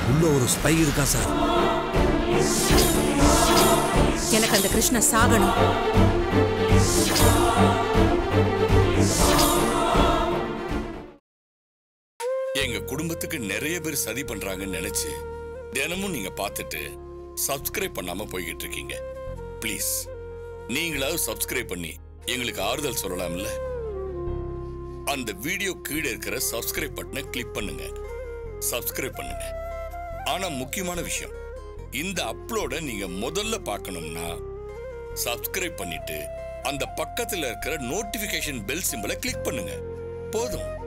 உள்ள ஒரு ஸ்பை இருக்கா சார் எனக்கு அந்த கிருஷ்ண சாகணும் எங்க குடும்பத்துக்கு நிறைய பேர் சதி பண்றாங்கன்னு நினைச்சு தினமும் நீங்க பார்த்துட்டு சப்ஸ்கிரைப் பண்ணாம போய்கிட்டு இருக்கீங்க ப்ளீஸ் நீங்களாவது சப்ஸ்கிரைப் பண்ணி எங்களுக்கு ஆறுதல் சொல்லலாம்ல அந்த வீடியோ கீழே இருக்கிற சப்ஸ்கிரைப் பட்டனை கிளிக் பண்ணுங்க சப்ஸ்கிரைப் பண்ணுங்க ஆனா முக்கியமான விஷயம் இந்த அப்லோட நீங்க முதல்ல பார்க்கணும்னா சப்ஸ்கிரைப் பண்ணிட்டு அந்த பக்கத்துல இருக்கிற நோட்டிபிகேஷன் பெல் சிம்பலை கிளிக் பண்ணுங்க போதும்